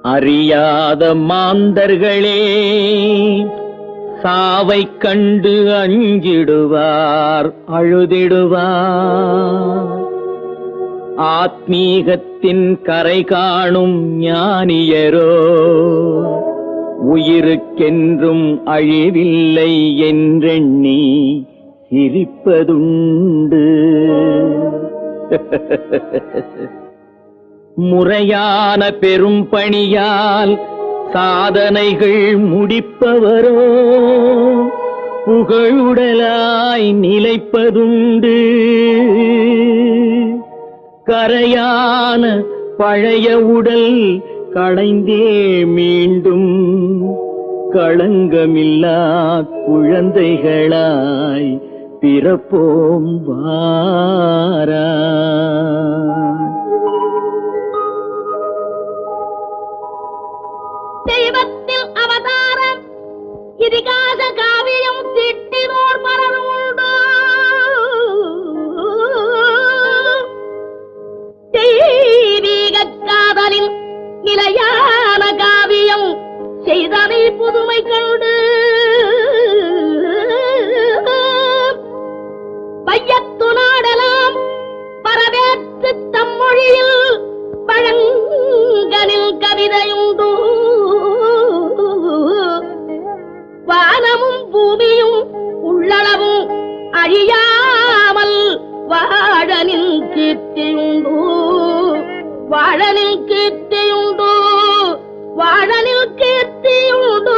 அறியாத மாந்தர்களே சாவைக் கண்டு அஞ்சிடுவார் அழுதிடுவார் ஆத்மீகத்தின் கரை காணும் ஞானியரோ உயிருக்கென்றும் அழிவில்லை என்றெண்ணி சிரிப்பதுண்டு முறையான பெரும் பணியால் சாதனைகள் முடிப்பவரோ புகழுடலாய் நிலைப்பதுண்டு கரையான பழைய உடல் களைந்தே மீண்டும் களங்கமில்லா குழந்தைகளாய் பிறப்போம் வாரா தெய்வத்தில் அவதாரம் இதிகாச காவியம் திட்டினோர் பலரும் உண்டு தெய்வீக காதலின் நிலையான காவியம் செய்தனை புதுமை கண்டு பையத்து நாடலாம் பரவேற்று தம்மொழியில் பழங்கனில் கவிதையுண்டு வானமும் பூமியும் உள்ளளவும் அழியாமல் வாழனில் கீர்த்தியுண்டு வாழனில் கீர்த்தியுண்டு வாழனில் கீர்த்தியுண்டு